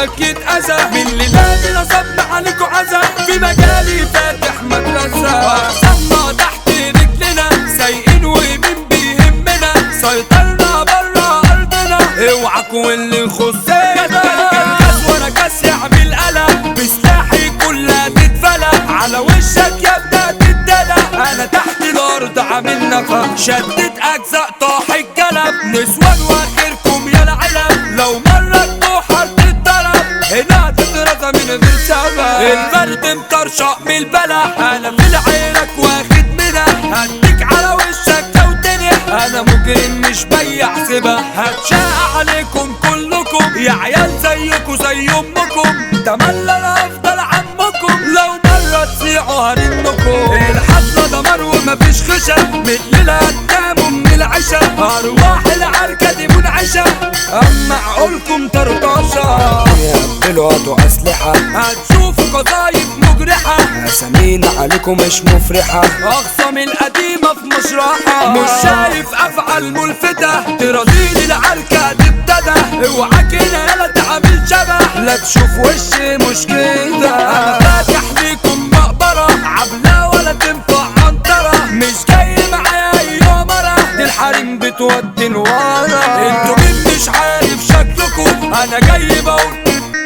وشك يتأذى من اللي نادي نصبنا عليكم عزا في مجالي فاتح مدرسة سما تحت رجلنا سايقين ومين بيهمنا سيطرنا برا أرضنا اوعكوا اللي يخصنا كاس ورا كاس يعمل قلق بسلاحي كلها تتفلق على وشك يا ابني تتدلق انا تحت الارض عامل نفق شدت اجزاء طاح الجلب نسوان واخركم يا العلب لو مرة تبوحر تتضرب هنا تترضى من غير سبب الفرد مطرشق من البلح انا في العيرك واخد منها هديك على وشك لو تنح انا مجرم مش بيع سبح هتشاق عليكم كلكم يا عيال زيكم زي امكم تملى انا افضل عمكم لو مرة تصيعوا هرنكم الحفلة دمار ومفيش خشب من الليلة قدامه من العشاء ارواح العركة دي منعشة اما عقولكم طرطاشة يقبلوا عطوا أسلحة هتشوفوا قضايف مجرحة أسامينا عليكم مش مفرحة اخصم القديمة في مشرحة مش شايف افعال ملفتة تراضيني العركة دي ابتدى اوعاك هنا يلا تعمل شبح لا تشوف وشي مش كده انا فاتح ليكم مقبرة عبلة ولا تنفع عنترة مش جاي معايا ايوه مرة دي الحريم بتودي لورا انتوا مين مش عارف شكلكم انا جاي بقول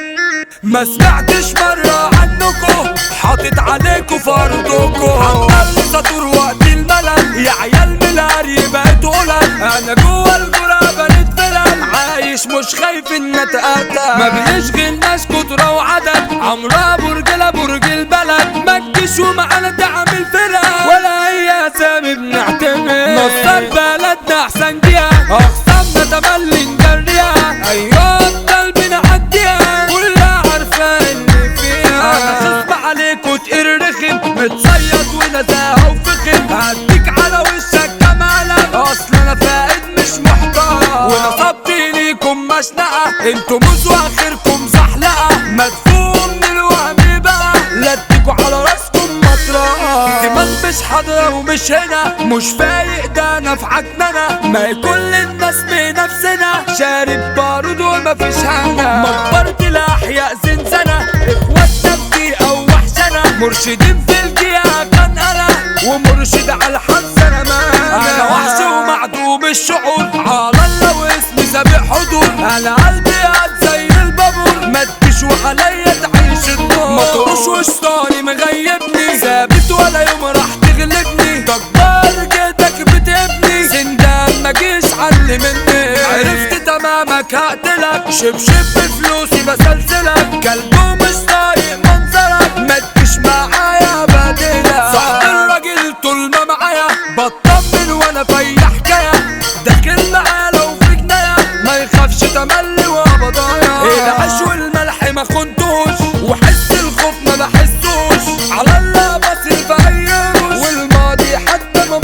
ما سمعتش مرة عنكم حاطط عليكم فرضكم عمال سطور وقت الملل يا عيال ملاري بقيت قلل انا جوه الجرة بنت فلل عايش مش خايف ان اتقتل ما بيشغلناش كترة وعدد عمرها برجلة برج البلد ما تجيش ومعانا تعمل فرق ولا هي اسامي بنعتمد نصر بلدنا احسن جهة اخصامنا تملي نجريها ايوه افضل بنعديها كلها عارفة اللي فيها انا خصب عليكوا تقير رخم متصيد ونزاهة وفخم هديك على وشك كمالك اصل انا فائد مش محتار ونصبت ليكم مشنقة انتوا موز واخركم زحلقة مدفوع من الوهم بقى لا اديكوا على راسكم مطرقة دماغ مش حاضرة ومش هنا مش فايق ده انا في عكننة ما هي كل الناس بنفسنا شارب بارود ومفيش هنا مقبرة الاحياء زنزانة اخواتنا في دقيقة ووحشنا مرشدين في الجهة كان انا ومرشد على الحظ انا ما انا وحش ومعدوم الشعور على الله واسمي سابق حضور انا قلبي قد زي البابور ما تجيش وعليا تعيش الدور ما تروش وشطاني مغيبني ثابت ولا يوم راح تغلبني تكبر جيتك بتبني سندان ما جيش علي مني عرفت تمامك هقتلك شبشب بفلوسي بسلسلك كلبه مش طايق منظرك ما تجيش معايا بدلك صاحب الراجل طول ما معايا بطمن وانا في حكايه داخل معاه لو في جنايه ما يخافش تملي وبضايا العيش والملح ما خنتوش وحس الخوف ما بحسوش على الله بصرف ايوش والماضي حتى ما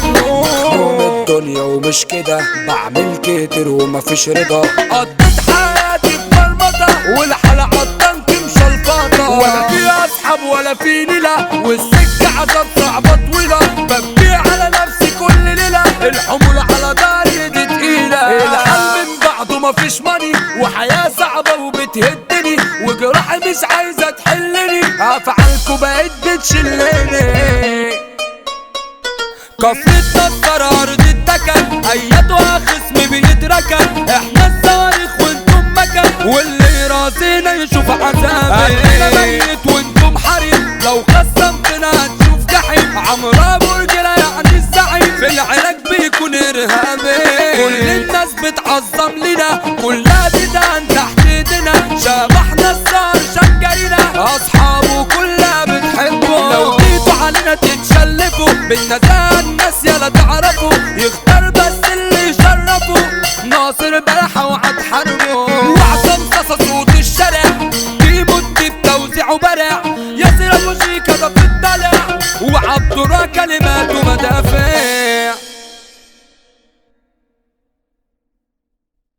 يوم بصيتلوش الدنيا ومش كده بعمل كتير ومفيش رضا قضيت حياتي في مرمطة والحلقة الطنك مشلفطة ولا في أصحاب ولا في نيلة والسكة عذاب صعبة طويلة ببيع على نفسي كل ليلة الحمول على داري دي تقيلة الحل من بعده مفيش ماني وحياة صعبة وبتهدني وجراحي مش عايزة تحلني أفعالكوا بقت بتشلني كفرة نصر أرض التكن أيدها خصم بيتركن احنا الصواريخ وانتم مكن واللي راسينا يشوف عذاب قلبنا ميت وانتم حريم لو خصمتنا هتشوف جحيم عمرها برجلة يعني الزعيم في العلاج بيكون إرهابي كل الناس بتعظم لنا كلها بدان تحت ايدنا شبحنا الصار شنجرينا أصحابه كلها بتحبه لو جيتوا علينا تتشلفوا بالنزاهة الناس يلا تعرفوا يختار بس اللي يشرفوا ناصر بلحة وعد